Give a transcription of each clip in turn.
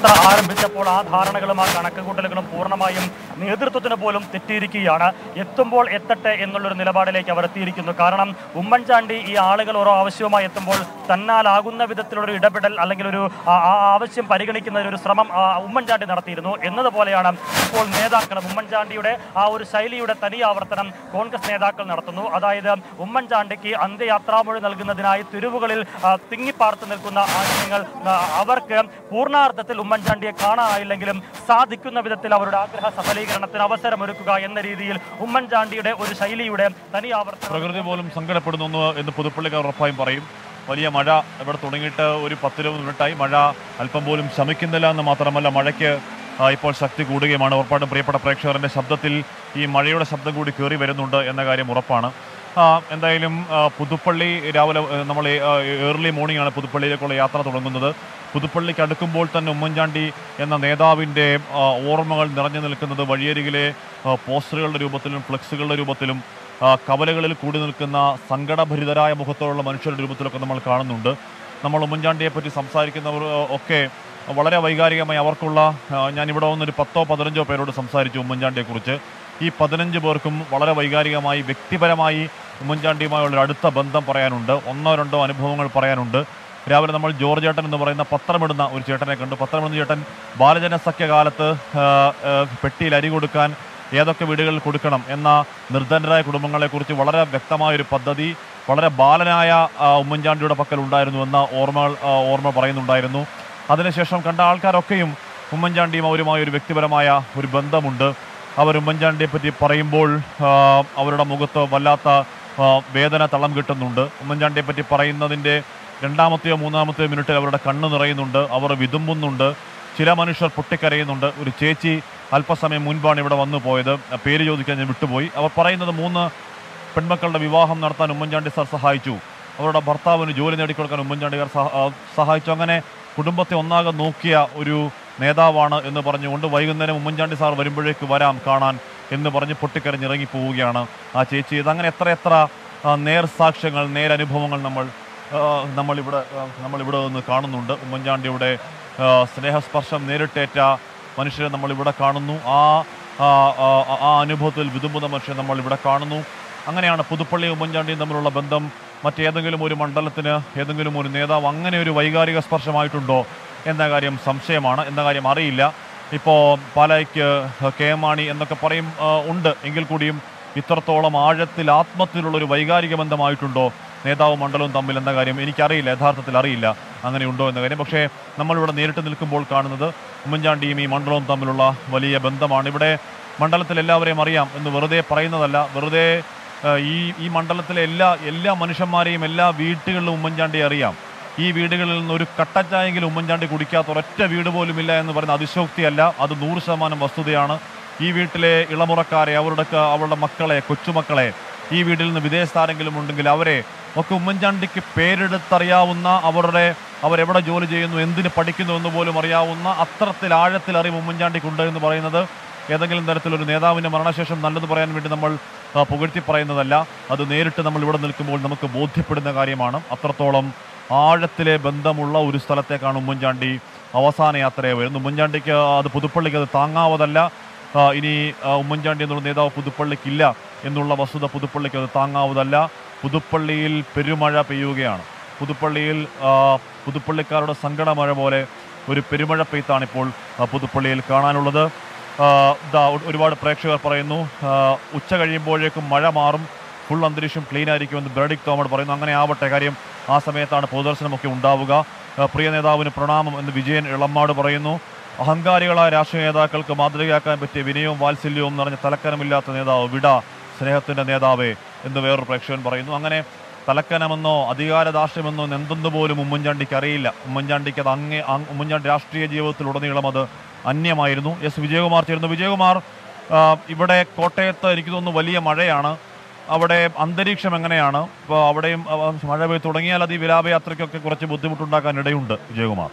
യാത്ര ആരംഭിച്ചപ്പോൾ ആ ധാരണകളും ആ കണക്കുകൂട്ടലുകളും പൂർണ്ണമായും നേതൃത്വത്തിന് പോലും തെറ്റിയിരിക്കുകയാണ് എത്തുമ്പോൾ എത്തട്ടെ എന്നുള്ളൊരു നിലപാടിലേക്ക് അവർ എത്തിയിരിക്കുന്നു കാരണം ഉമ്മൻചാണ്ടി ഈ ആളുകൾ ഓരോ ആവശ്യവുമായി എത്തുമ്പോൾ തന്നാലാകുന്ന വിധത്തിലുള്ള ഒരു ഇടപെടൽ അല്ലെങ്കിൽ ഒരു ആ ആ ആവശ്യം പരിഗണിക്കുന്നതിന് ഒരു ശ്രമം ആ, ഉമ്മൻചാണ്ടി നടത്തിയിരുന്നു എന്നതുപോലെയാണ് ഇപ്പോൾ നേതാക്കളും ഉമ്മൻചാണ്ടിയുടെ ആ ഒരു ശൈലിയുടെ തനിയാവർത്തനം കോൺഗ്രസ് നേതാക്കൾ നടത്തുന്നു അതായത് ഉമ്മൻചാണ്ടിക്ക് അന്ത്യയാത്രാമൊഴി നൽകുന്നതിനായി തെരുവുകളിൽ ആ, തിങ്ങിപ്പാർത്ത് നിൽക്കുന്ന ആശയങ്ങൾ ആ, അവർക്ക് പൂർണ്ണാർത്ഥത്തിൽ ഉമ്മൻചാണ്ടിയെ കാണാനായില്ലെങ്കിലും സാധിക്കുന്ന വിധത്തിൽ അവരുടെ ആഗ്രഹ സഫലീകരണത്തിന് അവസരമൊരുക്കുക എന്ന രീതിയിൽ ഉമ്മൻചാണ്ടിയുടെ ഒരു ശൈലിയുടെ തനിയാവർത്തനം പ്രകൃതി പോലും സങ്കടപ്പെടുന്നു എന്ന് പുതുപ്പള്ളിക്കാർ ഉറപ്പായും പറയും വലിയ മഴ ഇവിടെ തുടങ്ങിയിട്ട് ഒരു പത്തിരുപത് മിനിറ്റായി മഴ അല്പം പോലും ശമിക്കുന്നില്ല എന്ന് മാത്രമല്ല മഴയ്ക്ക് ആ, ഇപ്പോൾ ശക്തി കൂടുകയുമാണ് ഉറപ്പായിട്ടും പ്രിയപ്പെട്ട പ്രേക്ഷകരുടെ ശബ്ദത്തിൽ ഈ മഴയുടെ ശബ്ദം കൂടി കയറി വരുന്നുണ്ട് എന്ന കാര്യം ഉറപ്പാണ് ആ, എന്തായാലും ആ, പുതുപ്പള്ളി രാവിലെ ആ, നമ്മൾ ഏർലി മോർണിംഗ് ആണ് പുതുപ്പള്ളിയിലേക്കുള്ള യാത്ര തുടങ്ങുന്നത് പുതുപ്പള്ളിക്ക് അടുക്കുമ്പോൾ തന്നെ ഉമ്മൻചാണ്ടി എന്ന നേതാവിൻ്റെ ആ, ഓർമ്മകൾ നിറഞ്ഞു നിൽക്കുന്നത് വഴിയരികിലെ ആ, പോസ്റ്ററുകളുടെ രൂപത്തിലും ഫ്ലെക്സുകളുടെ രൂപത്തിലും ആ, കവലകളിൽ കൂടി നിൽക്കുന്ന സങ്കടഭരിതരായ മുഖത്തോടുള്ള മനുഷ്യരുടെ രൂപത്തിലൊക്കെ നമ്മൾ കാണുന്നുണ്ട് നമ്മൾ ഉമ്മൻചാണ്ടിയെ പറ്റി സംസാരിക്കുന്നവർ ആ, ഒക്കെ വളരെ വൈകാരികമായി അവർക്കുള്ള ആ, ഞാൻ ഇവിടെ വന്നൊരു പത്തോ പതിനഞ്ചോ പേരോട് സംസാരിച്ചു ഉമ്മൻചാണ്ടിയെക്കുറിച്ച് ഈ പതിനഞ്ച് പേർക്കും വളരെ വൈകാരികമായി വ്യക്തിപരമായി ഉമ്മൻചാണ്ടിയുമായുള്ള ഒരു അടുത്ത ബന്ധം പറയാനുണ്ട് ഒന്നോ രണ്ടോ അനുഭവങ്ങൾ പറയാനുണ്ട് രാവിലെ നമ്മൾ ജോർജ് ചേട്ടൻ എന്ന് പറയുന്ന പത്രമിടുന്ന ഒരു ചേട്ടനെ കണ്ടു പത്രമിടുന്ന ചേട്ടൻ ബാലജന സഖ്യകാലത്ത് ആ, ആ, പെട്ടിയിൽ അരി കൊടുക്കാൻ ഏതൊക്കെ വീടുകളിൽ കൊടുക്കണം എന്ന നിർധനരായ കുടുംബങ്ങളെക്കുറിച്ച് വളരെ വ്യക്തമായ ഒരു പദ്ധതി വളരെ ബാലനായ ആ, ഉമ്മൻചാണ്ടിയുടെ പക്കൽ ഉണ്ടായിരുന്നു എന്ന ഓർമ്മകൾ ആ, ഓർമ്മ പറയുന്നുണ്ടായിരുന്നു അതിനുശേഷം കണ്ട ആൾക്കാരൊക്കെയും ഉമ്മൻചാണ്ടിയും അവരുമായ ഒരു വ്യക്തിപരമായ ഒരു ബന്ധമുണ്ട് അവർ ഉമ്മൻചാണ്ടിയെ പറ്റി പറയുമ്പോൾ ആ, അവരുടെ മുഖത്ത് വല്ലാത്ത ആ, വേദന തളം കിട്ടുന്നുണ്ട് ഉമ്മൻചാണ്ടിയെ പറ്റി പറയുന്നതിൻ്റെ രണ്ടാമത്തെയോ മൂന്നാമത്തെയോ മിനിറ്റിൽ അവരുടെ കണ്ണ് നിറയുന്നുണ്ട് അവർ വിതുമ്പുന്നുണ്ട് ചില മനുഷ്യർ പൊട്ടിക്കരയുന്നുണ്ട് ഒരു ചേച്ചി അല്പസമയം മുൻപാണ് ഇവിടെ വന്നു പോയത് ആ പേര് ചോദിക്കാൻ ഞാൻ വിട്ടുപോയി അവർ പറയുന്നത് മൂന്ന് പെൺമക്കളുടെ വിവാഹം നടത്താൻ ഉമ്മൻചാണ്ടി സാർ സഹായിച്ചു അവരുടെ ഭർത്താവിന് ജോലി നേടിക്കൊടുക്കാൻ ഉമ്മൻചാണ്ടി സാർ സഹ- ആ, സഹായിച്ചു അങ്ങനെ കുടുംബത്തെ ഒന്നാകെ നോക്കിയ ഒരു നേതാവാണ് എന്ന് പറഞ്ഞുകൊണ്ട് വൈകുന്നേരം ഉമ്മൻചാണ്ടി സാർ വരുമ്പോഴേക്ക് വരാം കാണാൻ എന്ന് പറഞ്ഞ് പൊട്ടിക്കരഞ്ഞിറങ്ങി പോവുകയാണ് ആ ചേച്ചി ഇതങ്ങനെ എത്ര എത്ര ആ, നേർസാക്ഷ്യങ്ങൾ നേരനുഭവങ്ങൾ നമ്മൾ ആ, നമ്മളിവിടെ ആ, നമ്മളിവിടെ നിന്ന് കാണുന്നുണ്ട് ഉമ്മൻചാണ്ടിയുടെ ആ, സ്നേഹസ്പർശം നേരിട്ടേറ്റ മനുഷ്യരെ നമ്മളിവിടെ കാണുന്നു ആ ആ, ആ, ആ അനുഭവത്തിൽ വിതുമ്പുന്ന മനുഷ്യരെ നമ്മൾ ഇവിടെ കാണുന്നു അങ്ങനെയാണ് പുതുപ്പള്ളി ഉമ്മൻചാണ്ടിയും തമ്മിലുള്ള ബന്ധം മറ്റേതെങ്കിലും ഒരു മണ്ഡലത്തിന് ഏതെങ്കിലും ഒരു നേതാവ് അങ്ങനെ ഒരു വൈകാരിക സ്പർശമായിട്ടുണ്ടോ എന്ന കാര്യം സംശയമാണ് എന്ന കാര്യം അറിയില്ല ഇപ്പോൾ പാലായ്ക്ക് കെ എം മാണി എന്നൊക്കെ പറയും ആ, ഉണ്ട് എങ്കിൽ കൂടിയും ഇത്രത്തോളം ആഴത്തിൽ ആത്മത്തിലുള്ള ഒരു വൈകാരിക ബന്ധമായിട്ടുണ്ടോ നേതാവും മണ്ഡലവും തമ്മിൽ എന്ന കാര്യം എനിക്കറിയില്ല യഥാർത്ഥത്തിൽ അറിയില്ല അങ്ങനെ ഉണ്ടോ എന്ന കാര്യം പക്ഷേ നമ്മളിവിടെ നേരിട്ട് നിൽക്കുമ്പോൾ കാണുന്നത് ഉമ്മൻചാണ്ടിയും ഈ മണ്ഡലവും തമ്മിലുള്ള വലിയ ബന്ധമാണ് ഇവിടെ മണ്ഡലത്തിൽ എല്ലാവരെയും അറിയാം എന്ന് വെറുതെ പറയുന്നതല്ല വെറുതെ ആ, ഈ ഈ മണ്ഡലത്തിലെ എല്ലാ എല്ലാ മനുഷ്യന്മാരെയും എല്ലാ വീട്ടുകളിലും ഉമ്മൻചാണ്ടിയെ അറിയാം ഈ വീടുകളിൽ നിന്ന് ഒരു കട്ടച്ചായെങ്കിലും ഉമ്മൻചാണ്ടി കുടിക്കാത്ത ഒരൊറ്റ വീട് പോലും ഇല്ല എന്ന് പറയുന്ന അതിശോക്തിയല്ല അത് നൂറ് ശതമാനം വസ്തുതയാണ് ഈ വീട്ടിലെ ഇളമുറക്കാരെ അവരുടെ ക- അവരുടെ മക്കളെ കൊച്ചുമക്കളെ ഈ വീട്ടിൽ നിന്ന് വിദേശത്താരെങ്കിലും ഉണ്ടെങ്കിൽ അവരെ ഒക്കെ ഉമ്മൻചാണ്ടിക്ക് പേരെടുത്തറിയാവുന്ന അവരുടെ അവരെവിടെ ജോലി ചെയ്യുന്നു എന്തിന് പഠിക്കുന്നു എന്ന് പോലും അറിയാവുന്ന അത്രത്തിൽ ആഴത്തിൽ അറിവ് ഉമ്മൻചാണ്ടിക്കുണ്ട് എന്ന് പറയുന്നത് ഏതെങ്കിലും തരത്തിലൊരു നേതാവിൻ്റെ മരണശേഷം നല്ലത് പറയാൻ വേണ്ടി നമ്മൾ ആ, പുകഴ്ത്തി പറയുന്നതല്ല അത് നേരിട്ട് നമ്മൾ ഇവിടെ നിൽക്കുമ്പോൾ നമുക്ക് ബോധ്യപ്പെടുന്ന കാര്യമാണ് അത്രത്തോളം ആഴത്തിലെ ബന്ധമുള്ള ഒരു സ്ഥലത്തേക്കാണ് ഉമ്മൻചാണ്ടി അവസാന യാത്രയെ വരുന്നത് ഉമ്മൻചാണ്ടിക്ക് അത് പുതുപ്പള്ളിക്ക് അത് താങ്ങാവതല്ല ആ, ഇനി ആ, ഉമ്മൻചാണ്ടി എന്നുള്ള നേതാവ് പുതുപ്പള്ളിക്കില്ല എന്നുള്ള വസ്തുത പുതുപ്പള്ളിക്ക് അത് താങ്ങാവതല്ല പുതുപ്പള്ളിയിൽ പെരുമഴ പെയ്യുകയാണ് പുതുപ്പള്ളിയിൽ ആ, പുതുപ്പള്ളിക്കാരുടെ സങ്കടമഴ പോലെ ഒരു പെരുമഴ പെയ്ത്താണ് ഇപ്പോൾ ആ, പുതുപ്പള്ളിയിൽ കാണാനുള്ളത് ആ, ദാ ഒ- ഒരുപാട് പ്രേക്ഷകർ പറയുന്നു ആ, ഉച്ച കഴിയുമ്പോഴേക്കും മഴ മാറും ഫുൾ അന്തരീക്ഷം ക്ലീൻ ആയിരിക്കുമെന്ന് ബെറഡിക് തോമഡ് പറയുന്നു അങ്ങനെ ആവട്ടെ കാര്യം ആ സമയത്താണ് പൊതുദർശനമൊക്കെ ഉണ്ടാവുക ആ, പ്രിയ നേതാവിന് പ്രണാമം എന്ന് വിജയൻ ഇളമ്മാട് പറയുന്നു അഹങ്കാരികളായ രാഷ്ട്രീയ നേതാക്കൾക്ക് മാതൃകയാക്കാൻ പറ്റിയ വിനയവും വാത്സല്യവും നിറഞ്ഞ തലക്കനമില്ലാത്ത നേതാവ് വിട സ്നേഹത്തിന്റെ നേതാവേ എന്ന് വേറൊരു പ്രേക്ഷകൻ പറയുന്നു അങ്ങനെ തലക്കനമെന്നോ അധികാരദാർഷ്ട്യമെന്നോ എന്തെന്ന് പോലും ഉമ്മൻചാണ്ടിക്ക് അറിയില്ല ഉമ്മൻചാണ്ടിക്ക് അത് അങ്ങേ അങ് ഉമ്മൻചാണ്ടി രാഷ്ട്രീയ ജീവിതത്തിൽ ഉടനീളം അത് അന്യമായിരുന്നു എസ് വിജയകുമാർ ചേർന്നു വിജയകുമാർ ആ, ഇവിടെ കോട്ടയത്ത് എനിക്ക് തോന്നുന്നു വലിയ മഴയാണ് അവിടെ അന്തരീക്ഷം എങ്ങനെയാണ് ഇപ്പോൾ അവിടെയും ആ, മഴ പെയ്ത് തുടങ്ങിയാൽ അത് ഈ വിലാപയാത്രയ്ക്കൊക്കെ കുറച്ച് ബുദ്ധിമുട്ടുണ്ടാക്കാൻ ഇടയുണ്ട് വിജയകുമാർ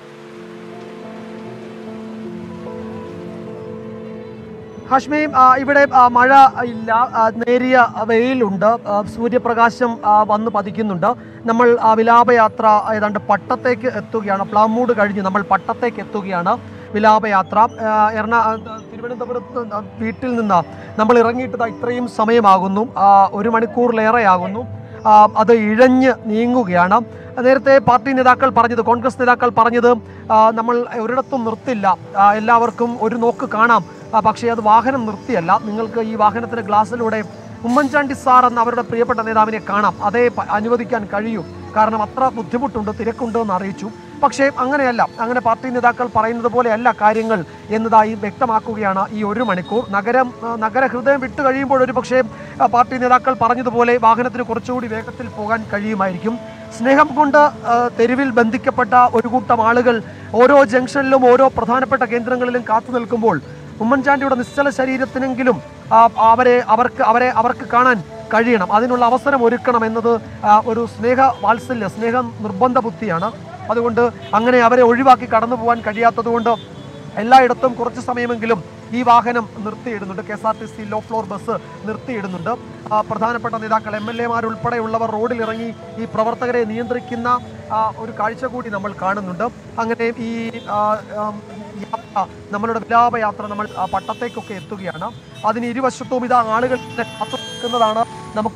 ഹാഷ്മി ആ, ഇവിടെ ആ, മഴ ഇല്ല ആ, നേരിയ വെയിലുണ്ട് ആ, സൂര്യപ്രകാശം ആ, വന്ന് പതിക്കുന്നുണ്ട് നമ്മൾ ആ, വിലാപയാത്ര ഏതാണ്ട് പട്ടത്തേക്ക് എത്തുകയാണ് പ്ലാമൂട് കഴിഞ്ഞ് നമ്മൾ പട്ടത്തേക്ക് എത്തുകയാണ് വിലാപയാത്ര ആ, എറണാ ആ, തിരുവനന്തപുരത്ത് ആ, വീട്ടിൽ നിന്ന് നമ്മൾ ഇറങ്ങിയിട്ട് ദാ ഇത്രയും സമയമാകുന്നു ആ, ഒരു മണിക്കൂറിലേറെയാകുന്നു ആ, അത് ഇഴഞ്ഞ് നീങ്ങുകയാണ് നേരത്തെ പാർട്ടി നേതാക്കൾ പറഞ്ഞത് കോൺഗ്രസ് നേതാക്കൾ പറഞ്ഞത് ആ, നമ്മൾ ഒരിടത്തും നിർത്തില്ല ആ, എല്ലാവർക്കും ഒരു നോക്ക് കാണാം ആ, പക്ഷേ അത് വാഹനം നിർത്തിയല്ല നിങ്ങൾക്ക് ഈ വാഹനത്തിന്റെ ഗ്ലാസ്സിലൂടെ ഉമ്മൻചാണ്ടി സാർ എന്ന അവരുടെ പ്രിയപ്പെട്ട നേതാവിനെ കാണാം അതേ പ- അനുവദിക്കാൻ കഴിയൂ കാരണം അത്ര ബുദ്ധിമുട്ടുണ്ട് തിരക്കുണ്ട് എന്ന് അറിയിച്ചു പക്ഷേ അങ്ങനെയല്ല അങ്ങനെ പാർട്ടി നേതാക്കൾ പറയുന്നത് പോലെയല്ല കാര്യങ്ങൾ എന്നതായി വ്യക്തമാക്കുകയാണ് ഈ ഒരു മണിക്കൂർ നഗരം ആ, നഗര ഹൃദയം വിട്ടു കഴിയുമ്പോൾ ഒരു പക്ഷേ ആ, പാർട്ടി നേതാക്കൾ പറഞ്ഞതുപോലെ വാഹനത്തിന് കുറച്ചുകൂടി വേഗത്തിൽ പോകാൻ കഴിയുമായിരിക്കും സ്നേഹം കൊണ്ട് ആ, തെരുവിൽ ബന്ധിക്കപ്പെട്ട ഒരു കൂട്ടം ആളുകൾ ഓരോ ജംഗ്ഷനിലും ഓരോ പ്രധാനപ്പെട്ട കേന്ദ്രങ്ങളിലും കാത്തു നിൽക്കുമ്പോൾ ഉമ്മൻചാണ്ടിയുടെ നിശ്ചല ശരീരത്തിനെങ്കിലും ആ, അവരെ അവർക്ക് അവരെ അവർക്ക് കാണാൻ കഴിയണം അതിനുള്ള അവസരം ഒരുക്കണം എന്നത് ആ, ഒരു സ്നേഹ വാത്സല്യ സ്നേഹ നിർബന്ധ ബുദ്ധിയാണ് അതുകൊണ്ട് അങ്ങനെ അവരെ ഒഴിവാക്കി കടന്നു പോകാൻ കഴിയാത്തതുകൊണ്ട് എല്ലായിടത്തും കുറച്ച് സമയമെങ്കിലും ഈ വാഹനം നിർത്തിയിടുന്നുണ്ട് K S R T C low floor bus നിർത്തിയിടുന്നുണ്ട് ആ, പ്രധാനപ്പെട്ട നേതാക്കൾ എം എൽ എമാർ ഉൾപ്പെടെയുള്ളവർ റോഡിൽ ഇറങ്ങി ഈ പ്രവർത്തകരെ നിയന്ത്രിക്കുന്ന ആ, ഒരു കാഴ്ച കൂടി നമ്മൾ കാണുന്നുണ്ട് അങ്ങനെ ഈ ആ, ആം, യാത്ര നമ്മളുടെ വിലാപയാത്ര നമ്മൾ ആ, പട്ടത്തേക്കൊക്കെ എത്തുകയാണ് അതിന് ഇരുവശത്തും ഇതാ ആളുകൾ ഇങ്ങനെ കാത്തു നിൽക്കുന്നതാണ് നമുക്ക്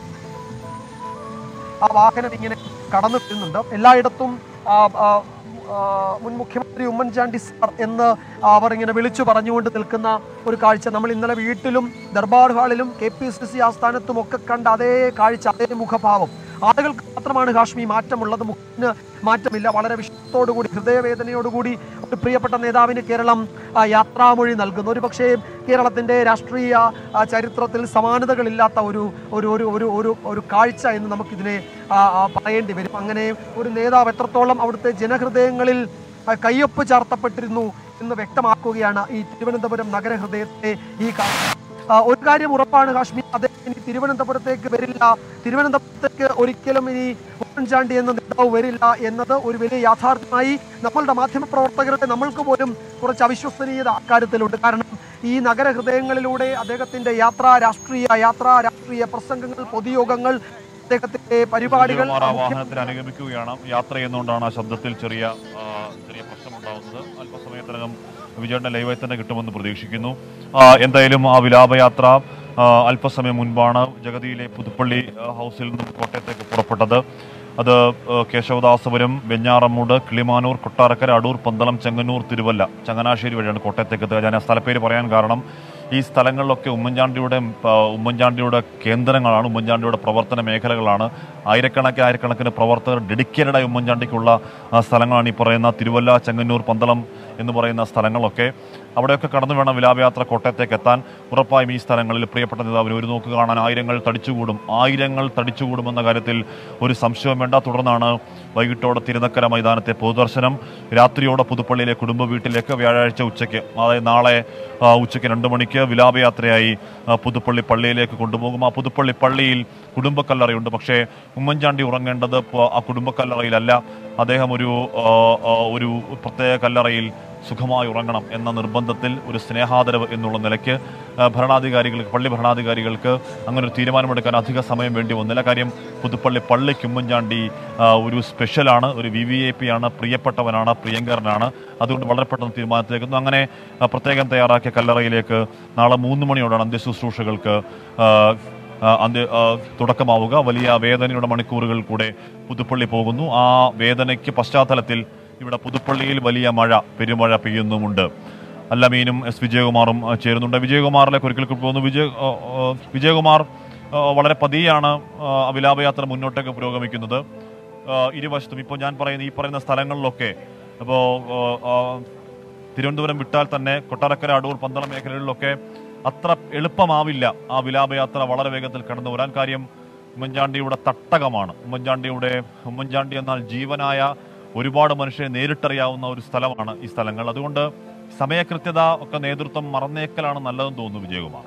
ആ വാഹനം ഇങ്ങനെ കടന്നു വരുന്നുണ്ട് എല്ലായിടത്തും ആ, ആ, ആ, മുൻ മുഖ്യമന്ത്രി ഉമ്മൻചാണ്ടി സാർ എന്ന് അവർ ഇങ്ങനെ വിളിച്ചു പറഞ്ഞുകൊണ്ട് നിൽക്കുന്ന ഒരു കാഴ്ച നമ്മൾ ഇന്നലെ വീട്ടിലും ദർബാർ ഹാളിലും കെ പി സി സി ആസ്ഥാനത്തും ഒക്കെ കണ്ട അതേ കാഴ്ച അതേ മുഖഭാവം ആളുകൾക്ക് മാത്രമാണ് കാശ്മീർ മാറ്റമുള്ളത് മുഖത്തിന് മാറ്റമില്ല വളരെ വിഷയത്തോടുകൂടി ഹൃദയവേദനയോടുകൂടി ഒരു പ്രിയപ്പെട്ട നേതാവിന് കേരളം ആ, യാത്രാമൊഴി നൽകുന്നു ഒരു പക്ഷേ കേരളത്തിന്റെ രാഷ്ട്രീയ ആ, ചരിത്രത്തിൽ സമാനതകളില്ലാത്ത ഒരു ഒരു ഒരു ഒരു ഒരു ഒരു കാഴ്ച എന്ന് നമുക്കിതിനെ ആ, ആ, പറയേണ്ടി വരും അങ്ങനെ ഒരു നേതാവ് എത്രത്തോളം അവിടുത്തെ ജനഹൃദയങ്ങളിൽ ആ, കയ്യൊപ്പ് ചാർത്തപ്പെട്ടിരുന്നു എന്ന് വ്യക്തമാക്കുകയാണ് ഈ തിരുവനന്തപുരം നഗരഹൃദയത്തെ ഈ കാഴ്ച ആ, ഒരു കാര്യം ഉറപ്പാണ് കാശ്മീർ അദ്ദേഹം ഇനി തിരുവനന്തപുരത്തേക്ക് വരില്ല തിരുവനന്തപുരത്തേക്ക് ഒരിക്കലും ഇനി ഉമ്മൻചാണ്ടി എന്ന നേതാവ് വരില്ല എന്നത് ഒരു വലിയ യാഥാർത്ഥ്യമായി നമ്മളുടെ മാധ്യമപ്രവർത്തകരുടെ നമ്മൾക്ക് പോലും കുറച്ച് അവിശ്വസനീയത അക്കാര്യത്തിലുണ്ട് കാരണം ഈ നഗരഹൃദയങ്ങളിലൂടെ അദ്ദേഹത്തിന്റെ യാത്ര രാഷ്ട്രീയ യാത്ര രാഷ്ട്രീയ പ്രസംഗങ്ങൾ പൊതുയോഗങ്ങൾ അദ്ദേഹത്തിന്റെ പരിപാടികൾ വിജയകുമാർ ആ മുഖ്യ- വാഹനത്തിൽ അനുഗമിക്കുകയാണ് യാത്ര ചെയ്യുന്നതുകൊണ്ടാണ് ആ ശബ്ദത്തിൽ ചെറിയ ആ, ചെറിയ പ്രശ്നമുണ്ടാകുന്നത് അല്പസമയത്തിനകം വിജയുടെ ലൈവായി തന്നെ കിട്ടുമെന്ന് പ്രതീക്ഷിക്കുന്നു ആ, എന്തായാലും ആ വിലാപയാത്ര ആ, അല്പസമയം മുൻപാണ് ജഗതിയിലെ പുതുപ്പള്ളി ആ, ഹൗസിൽ നിന്നും കോട്ടയത്തേക്ക് പുറപ്പെട്ടത് അത് ആ, കേശവദാസപുരം വെഞ്ഞാറമ്മൂട് കിളിമാനൂർ കൊട്ടാരക്കര അടൂർ പന്തളം ചെങ്ങന്നൂർ തിരുവല്ല ചങ്ങനാശ്ശേരി വഴിയാണ് കോട്ടയത്തേക്ക് എത്തുക ഞാൻ ആ സ്ഥലപ്പേര് പറയാൻ കാരണം ഈ സ്ഥലങ്ങളിലൊക്കെ ഉമ്മൻചാണ്ടിയുടെ ആ, ഉമ്മൻചാണ്ടിയുടെ കേന്ദ്രങ്ങളാണ് ഉമ്മൻചാണ്ടിയുടെ പ്രവർത്തന മേഖലകളാണ് ആയിരക്കണക്കിന് ആയിരക്കണക്കിന് പ്രവർത്തകർ ഡെഡിക്കേറ്റഡായി ഉമ്മൻചാണ്ടിക്കുള്ള ആ, സ്ഥലങ്ങളാണ് ഈ പറയുന്ന തിരുവല്ല ചെങ്ങന്നൂർ പന്തളം എന്ന് പറയുന്ന സ്ഥലങ്ങളൊക്കെ അവിടെയൊക്കെ കടന്നു വേണം വിലാപയാത്ര കോട്ടയത്തേക്ക് എത്താൻ ഉറപ്പായും ഈ സ്ഥലങ്ങളിൽ പ്രിയപ്പെട്ട നേതാവിന് ഒരു നോക്ക് കാണാൻ ആയിരങ്ങൾ തടിച്ചുകൂടും ആയിരങ്ങൾ തടിച്ചുകൂടുമെന്ന കാര്യത്തിൽ ഒരു സംശയവും വേണ്ട തുടർന്നാണ് വൈകിട്ടോടെ തിരുനക്കര മൈതാനത്തെ പൊതുദർശനം രാത്രിയോടെ പുതുപ്പള്ളിയിലെ കുടുംബ വീട്ടിലേക്ക് വ്യാഴാഴ്ച ഉച്ചയ്ക്ക് അതായത് നാളെ ആ, ഉച്ചയ്ക്ക് രണ്ട് മണിക്ക് വിലാപയാത്രയായി ആ, പുതുപ്പള്ളി പള്ളിയിലേക്ക് കൊണ്ടുപോകും ആ പുതുപ്പള്ളി പള്ളിയിൽ കുടുംബക്കല്ലറയുണ്ട് പക്ഷേ ഉമ്മൻചാണ്ടി ഉറങ്ങേണ്ടത് ഇപ്പോൾ ആ കുടുംബക്കല്ലറയിലല്ല അദ്ദേഹം ഒരു ആ, ആ, ഒരു പ്രത്യേക കല്ലറയിൽ സുഖമായി ഉറങ്ങണം എന്ന നിർബന്ധത്തിൽ ഒരു സ്നേഹാദരവ് എന്നുള്ള നിലയ്ക്ക് ആ, ഭരണാധികാരികൾക്ക് പള്ളി ഭരണാധികാരികൾക്ക് അങ്ങനെ ഒരു തീരുമാനമെടുക്കാൻ അധിക സമയം വേണ്ടി വന്നില്ല കാര്യം പുതുപ്പള്ളി പള്ളിക്ക് ഉമ്മൻചാണ്ടി ആ, ഒരു സ്പെഷ്യലാണ് ഒരു വി വി ഐ പി ആണ് പ്രിയപ്പെട്ടവനാണ് പ്രിയങ്കരനാണ് അതുകൊണ്ട് വളരെ പെട്ടെന്ന് തീരുമാനത്തിലേക്കുന്നു അങ്ങനെ ആ, പ്രത്യേകം തയ്യാറാക്കിയ കല്ലറയിലേക്ക് നാളെ മൂന്ന് മണിയോടാണ് അന്ത്യശുശ്രൂഷകൾക്ക് ആ, ആ, അന്ത്യ ആ, തുടക്കമാവുക വലിയ വേദനയുടെ മണിക്കൂറുകൾ കൂടെ പുതുപ്പള്ളി പോകുന്നു ആ വേദനയ്ക്ക് പശ്ചാത്തലത്തിൽ ഇവിടെ പുതുപ്പള്ളിയിൽ വലിയ മഴ പെരുമഴ പെയ്യുന്നുമുണ്ട് അല്ലമീനും എസ് വിജയകുമാറും ആ, ചേരുന്നുണ്ട് വിജയകുമാറിലേക്ക് ഒരിക്കൽ കൂടി പോകുന്നു വിജയ ആ, ആ, വിജയകുമാർ ആ, വളരെ പതിയാണ് ആ, വിലാപയാത്ര മുന്നോട്ടേക്ക് പുരോഗമിക്കുന്നത് ആ, ഇരുവശത്തും ഇപ്പോൾ ഞാൻ പറയുന്ന ഈ പറയുന്ന സ്ഥലങ്ങളിലൊക്കെ അപ്പോൾ തിരുവനന്തപുരം വിട്ടാൽ തന്നെ കൊട്ടാരക്കര അടൂർ പന്തളം മേഖലകളിലൊക്കെ അത്ര എളുപ്പമാവില്ല ആ വിലാപയാത്ര വളരെ വേഗത്തിൽ കടന്നു വരാൻ കാര്യം ഉമ്മൻചാണ്ടിയുടെ തട്ടകമാണ് ഉമ്മൻചാണ്ടിയുടെ ഉമ്മൻചാണ്ടി എന്നാൽ ജീവനായ ഒരുപാട് മനുഷ്യരെ നേരിട്ടറിയാവുന്ന ഒരു സ്ഥലമാണ് ഈ സ്ഥലങ്ങൾ അതുകൊണ്ട് സമയകൃത്യത ഒക്കെ നേതൃത്വം മറന്നേക്കലാണ് നല്ലതെന്ന് തോന്നുന്നു വിജയകുമാർ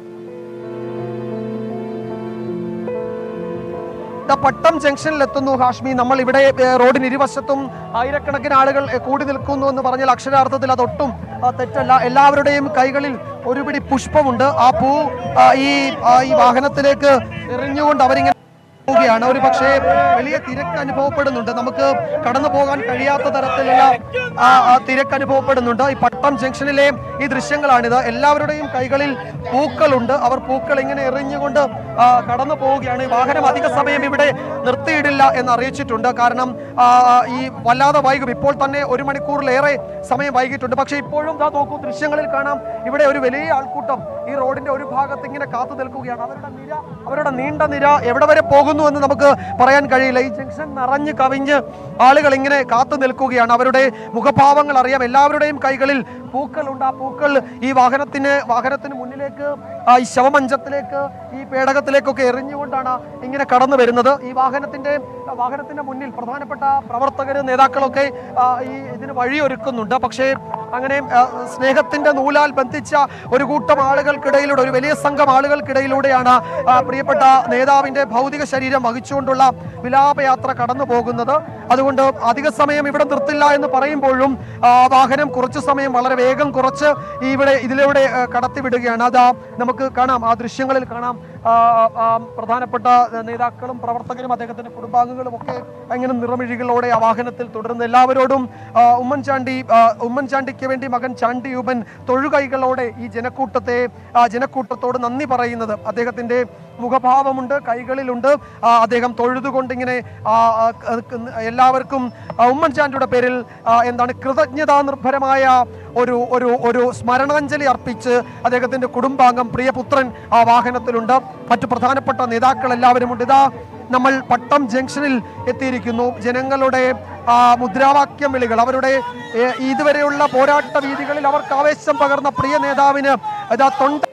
ദാ പട്ടം ജംഗ്ഷനിൽ എത്തുന്നു ഹാഷ്മി നമ്മൾ ഇവിടെ ഏ, റോഡിന് ഇരുവശത്തും ആയിരക്കണക്കിന് ആളുകൾ ഏ, കൂടി നിൽക്കുന്നു എന്ന് പറഞ്ഞാൽ അക്ഷരാർത്ഥത്തിൽ അതൊട്ടും ആ, തെറ്റല്ല എല്ലാവരുടെയും കൈകളിൽ ഒരു പിടി പുഷ്പമുണ്ട് ആ പൂ ആ, ഈ ആ, ഈ വാഹനത്തിലേക്ക് എറിഞ്ഞുകൊണ്ട് അവരിങ്ങനെ പോവുകയാണ് ഒരു പക്ഷേ വലിയ തിരക്ക് അനുഭവപ്പെടുന്നുണ്ട് നമുക്ക് കടന്നു പോകാൻ കഴിയാത്ത തരത്തിലുള്ള ആ, ആ, തിരക്ക് അനുഭവപ്പെടുന്നുണ്ട് ഈ പട്ടം ജംഗ്ഷനിലെ ഈ ദൃശ്യങ്ങളാണിത് എല്ലാവരുടെയും കൈകളിൽ പൂക്കളുണ്ട് അവർ പൂക്കൾ ഇങ്ങനെ എറിഞ്ഞുകൊണ്ട് ആ, കടന്നു പോവുകയാണ് ഈ വാഹനം അധിക സമയം ഇവിടെ നിർത്തിയിടില്ല എന്ന് അറിയിച്ചിട്ടുണ്ട് കാരണം ആ, ഈ വല്ലാതെ വൈകും ഇപ്പോൾ തന്നെ ഒരു മണിക്കൂറിലേറെ സമയം വൈകിട്ടുണ്ട് പക്ഷേ ഇപ്പോഴും ദാ നോക്കൂ ദൃശ്യങ്ങളിൽ കാണാം ഇവിടെ ഒരു വലിയ ആൾക്കൂട്ടം ഈ റോഡിന്റെ ഒരു ഭാഗത്ത് ഇങ്ങനെ കാത്തു നിൽക്കുകയാണ് അവരുടെ നിര അവരുടെ നീണ്ട നിര എവിടെ വരെ പോകുന്നു എന്ന് നമുക്ക് പറയാൻ കഴിയില്ല ഈ ജംഗ്ഷൻ നിറഞ്ഞ് കവിഞ്ഞ് ആളുകൾ ഇങ്ങനെ കാത്തു നിൽക്കുകയാണ് അവരുടെ മുഖഭാവങ്ങൾ അറിയാം എല്ലാവരുടെയും കൈകളിൽ പൂക്കളുണ്ട് ആ പൂക്കൾ ഈ വാഹനത്തിന് വാഹനത്തിന് മുന്നിലേക്ക് ആ, ഈ ശവമഞ്ചത്തിലേക്ക് ഈ പേടകത്തിലേക്കൊക്കെ എറിഞ്ഞുകൊണ്ടാണ് ഇങ്ങനെ കടന്നു വരുന്നത് ഈ വാഹനത്തിന്റെ വാഹനത്തിന്റെ മുന്നിൽ പ്രധാനപ്പെട്ട പ്രവർത്തകര് നേതാക്കളൊക്കെ ആ, ഈ ഇതിന് വഴിയൊരുക്കുന്നുണ്ട് പക്ഷേ അങ്ങനെ ആ, സ്നേഹത്തിന്റെ നൂലാൽ ബന്ധിച്ച ഒരു കൂട്ടം ആളുകൾക്കിടയിലൂടെ ഒരു വലിയ സംഘം ആളുകൾക്കിടയിലൂടെയാണ് ആ, പ്രിയപ്പെട്ട നേതാവിന്റെ ഭൗതിക ശരീരം വഹിച്ചുകൊണ്ടുള്ള വിലാപയാത്ര കടന്നു പോകുന്നത് അതുകൊണ്ട് അധിക സമയം ഇവിടെ നിർത്തില്ല എന്ന് പറയുമ്പോഴും ആ, വാഹനം കുറച്ചു സമയം വളരെ വേഗം കുറച്ച് ഈ ഇവിടെ ഇതിലൂടെ ആ, കടത്തിവിടുകയാണ് അതാ നമുക്ക് കാണാം ആ ദൃശ്യങ്ങളിൽ കാണാം ആ, ആ, പ്രധാനപ്പെട്ട നേതാക്കളും പ്രവർത്തകരും അദ്ദേഹത്തിന്റെ കുടുംബാംഗങ്ങളും ഒക്കെ ഇങ്ങനെ നിറമിഴികളോടെ ആ വാഹനത്തിൽ തുടരുന്നു എല്ലാവരോടും ആ, ഉമ്മൻചാണ്ടി ആ, ഉമ്മൻചാണ്ടിക്ക് വേണ്ടി മകൻ ചാണ്ടിയൂപൻ തൊഴുകൈകളോടെ ഈ ജനക്കൂട്ടത്തെ ആ, ജനക്കൂട്ടത്തോട് നന്ദി പറയുന്നത് അദ്ദേഹത്തിന്റെ മുഖഭാവമുണ്ട് കൈകളിലുണ്ട് ആ, അദ്ദേഹം തൊഴുതുകൊണ്ട് ഇങ്ങനെ ആ, ആ, ക- എല്ലാവർക്കും ആ, ഉമ്മൻചാണ്ടിയുടെ പേരിൽ ആ, എന്താണ് കൃതജ്ഞതാ നിർഭരമായ ഒരു ഒരു ഒരു സ്മരണാഞ്ജലി അർപ്പിച്ച് അദ്ദേഹത്തിന്റെ കുടുംബാംഗം പ്രിയപുത്രൻ ആ വാഹനത്തിലുണ്ട് മറ്റു പ്രധാനപ്പെട്ട നേതാക്കൾ എല്ലാവരും ഉണ്ട് ഇതാ നമ്മൾ പട്ടം ജംഗ്ഷനിൽ എത്തിയിരിക്കുന്നു ജനങ്ങളുടെ ആ, മുദ്രാവാക്യം വിളികൾ അവരുടെ ഏ, ഇതുവരെയുള്ള പോരാട്ട വീതികളിൽ അവർക്ക് ആവേശം പകർന്ന പ്രിയ നേതാവിന് ഇതാ തൊണ്ട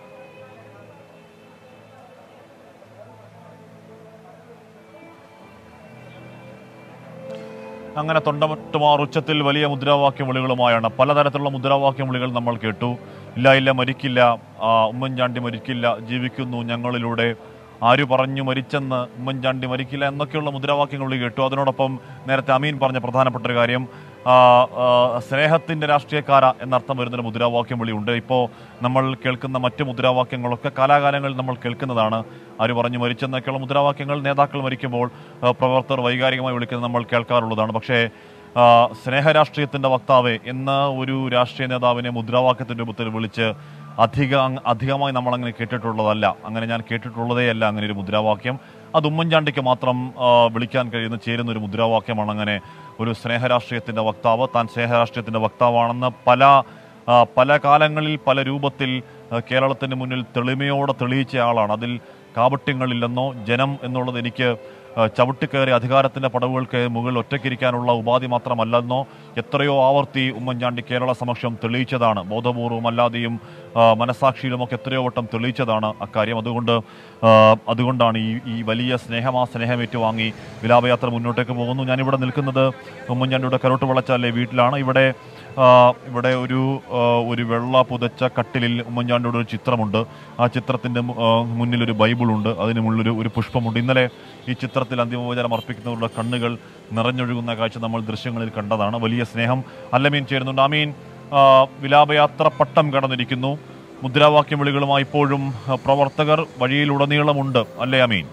അങ്ങനെ തൊണ്ടമുട്ടുമാർ ഉച്ചത്തിൽ വലിയ മുദ്രാവാക്യം വിളികളുമായാണ് പലതരത്തിലുള്ള മുദ്രാവാക്യം വിളികൾ നമ്മൾ കേട്ടു ഇല്ല ഇല്ല മരിക്കില്ല ആ, ഉമ്മൻചാണ്ടി മരിക്കില്ല ജീവിക്കുന്നു ഞങ്ങളിലൂടെ ആര് പറഞ്ഞു മരിച്ചെന്ന് ഉമ്മൻചാണ്ടി മരിക്കില്ല എന്നൊക്കെയുള്ള മുദ്രാവാക്യങ്ങൾ വിളി കേട്ടു അതിനോടൊപ്പം നേരത്തെ അമീൻ പറഞ്ഞ പ്രധാനപ്പെട്ട ഒരു കാര്യം ആ, ആ, സ്നേഹത്തിന്റെ രാഷ്ട്രീയക്കാര എന്നർത്ഥം വരുന്നൊരു മുദ്രാവാക്യം വിളിയുണ്ട് ഇപ്പോൾ നമ്മൾ കേൾക്കുന്ന മറ്റ് മുദ്രാവാക്യങ്ങളൊക്കെ കാലാകാലങ്ങളിൽ നമ്മൾ കേൾക്കുന്നതാണ് ആര് പറഞ്ഞു മരിച്ചെന്നൊക്കെയുള്ള മുദ്രാവാക്യങ്ങൾ നേതാക്കൾ മരിക്കുമ്പോൾ ആ, പ്രവർത്തകർ വൈകാരികമായി വിളിക്കുന്നത് നമ്മൾ കേൾക്കാറുള്ളതാണ് പക്ഷേ ആ, സ്നേഹരാഷ്ട്രീയത്തിന്റെ വക്താവ് എന്ന ഒരു രാഷ്ട്രീയ നേതാവിനെ മുദ്രാവാക്യത്തിന്റെ രൂപത്തിൽ വിളിച്ച് അധിക അധികമായി നമ്മൾ അങ്ങനെ കേട്ടിട്ടുള്ളതല്ല അങ്ങനെ ഞാൻ കേട്ടിട്ടുള്ളതേ അല്ല അങ്ങനെ ഒരു മുദ്രാവാക്യം അത് ഉമ്മൻചാണ്ടിക്ക് മാത്രം ആ, വിളിക്കാൻ കഴിയുന്ന ചേരുന്ന ഒരു മുദ്രാവാക്യമാണ് അങ്ങനെ ഒരു സ്നേഹരാഷ്ട്രീയത്തിന്റെ വക്താവ് താൻ സ്നേഹരാഷ്ട്രീയത്തിന്റെ വക്താവാണെന്ന് പല ആ, പല കാലങ്ങളിൽ പല രൂപത്തിൽ ആ, കേരളത്തിന് മുന്നിൽ തെളിമയോടെ തെളിയിച്ച ആളാണ് അതിൽ കാപട്യങ്ങളില്ലെന്നോ ജനം എന്നുള്ളത് എനിക്ക് ആ, ചവിട്ടിക്കയറി അധികാരത്തിന്റെ പടവുകൾക്ക് മുകളിൽ ഒറ്റയ്ക്കിരിക്കാനുള്ള ഉപാധി മാത്രമല്ലെന്നോ എത്രയോ ആവർത്തി ഉമ്മൻചാണ്ടി കേരള സമക്ഷം തെളിയിച്ചതാണ് ബോധപൂർവം അല്ലാതെയും ആ, മനസാക്ഷിയിലുമൊക്കെ എത്രയോ വട്ടം തെളിയിച്ചതാണ് അക്കാര്യം അതുകൊണ്ട് ആ, അതുകൊണ്ടാണ് ഈ ഈ വലിയ സ്നേഹം ആ സ്നേഹം ഏറ്റുവാങ്ങി വിലാപയാത്ര മുന്നോട്ടേക്ക് പോകുന്നു ഞാനിവിടെ നിൽക്കുന്നത് ഉമ്മൻചാണ്ടിയുടെ കരോട്ട് വളച്ചാലെ വീട്ടിലാണ് ഇവിടെ ആ, ഇവിടെ ഒരു ആ, ഒരു വെള്ള പുതച്ച കട്ടിലിൽ ഉമ്മൻചാണ്ടിയുടെ ഒരു ചിത്രമുണ്ട് ആ ചിത്രത്തിന്റെ മു- ആ, മുന്നിൽ ഒരു ബൈബിളുണ്ട് അതിന് മുന്നിലൊരു ഒരു പുഷ്പമുണ്ട് ഇന്നലെ ഈ ചിത്രത്തിൽ അന്തിമോപചാരം അർപ്പിക്കുന്നവരുടെ കണ്ണുകൾ നിറഞ്ഞൊഴുകുന്ന കാഴ്ച നമ്മൾ ദൃശ്യങ്ങളിൽ കണ്ടതാണ് വലിയ സ്നേഹം അല്ലമീൻ ചേരുന്നുണ്ട് അമീൻ ആ, വിലാപയാത്ര പട്ടം കടന്നിരിക്കുന്നു മുദ്രാവാക്യം വിളികളുമായി ഇപ്പോഴും ആ, പ്രവർത്തകർ വഴിയിലുടനീളമുണ്ട് അല്ലേ അമീൻ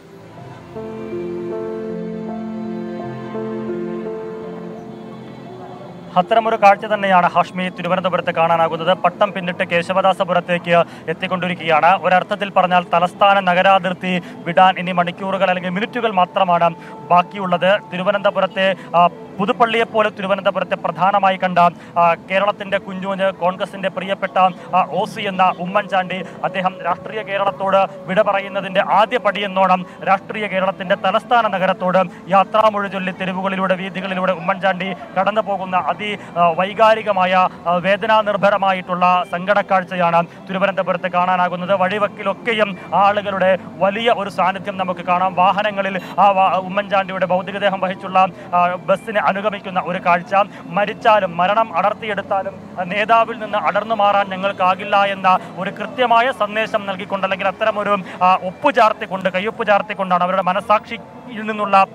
അത്തരമൊരു കാഴ്ച തന്നെയാണ് ഹാഷ്മി തിരുവനന്തപുരത്ത് കാണാനാകുന്നത് പട്ടം പിന്നിട്ട് കേശവദാസപുരത്തേക്ക് എത്തിക്കൊണ്ടിരിക്കുകയാണ് ഒരർത്ഥത്തിൽ പറഞ്ഞാൽ തലസ്ഥാന നഗരാതിർത്തി വിടാൻ ഇനി മണിക്കൂറുകൾ അല്ലെങ്കിൽ മിനിറ്റുകൾ മാത്രമാണ് ബാക്കിയുള്ളത് തിരുവനന്തപുരത്തെ ആ, പുതുപ്പള്ളിയെ പോലെ തിരുവനന്തപുരത്തെ പ്രധാനമായി കണ്ട ആ, കേരളത്തിന്റെ കുഞ്ഞുഞ്ഞ് കോൺഗ്രസിന്റെ പ്രിയപ്പെട്ട ആ, ഒ സി എന്ന ഉമ്മൻചാണ്ടി അദ്ദേഹം രാഷ്ട്രീയ കേരളത്തോട് വിട പറയുന്നതിന്റെ ആദ്യ പടിയെന്നോണം രാഷ്ട്രീയ കേരളത്തിന്റെ തലസ്ഥാന നഗരത്തോട് യാത്രാമൊഴി ചൊല്ലി തെരുവുകളിലൂടെ വീഥികളിലൂടെ ഉമ്മൻചാണ്ടി കടന്നു പോകുന്ന അതി ആ, വൈകാരികമായ ആ, വേദനാനിർഭരമായിട്ടുള്ള സങ്കടക്കാഴ്ചയാണ് തിരുവനന്തപുരത്ത് കാണാനാകുന്നത് വഴിവക്കിലൊക്കെയും ആളുകളുടെ വലിയ ഒരു സാന്നിധ്യം നമുക്ക് കാണാം വാഹനങ്ങളിൽ ആ വാ- ഉമ്മൻചാണ്ടിയുടെ ഭൗതികദേഹം വഹിച്ചുള്ള ആ, ബസ്സിനെ അനുഗമിക്കുന്ന ഒരു കാഴ്ച മരിച്ചാലും മരണം അടർത്തിയെടുത്താലും ആ, നേതാവിൽ നിന്ന് അടർന്നു മാറാൻ ഞങ്ങൾക്കാകില്ല എന്ന ഒരു കൃത്യമായ സന്ദേശം നൽകിക്കൊണ്ട് അല്ലെങ്കിൽ അത്തരമൊരു ആ, ഒപ്പ് ചാർത്തിക്കൊണ്ട് കയ്യൊപ്പ് ചാർത്തിക്കൊണ്ടാണ് അവരുടെ മനസാക്ഷിയിൽ നിന്നുള്ള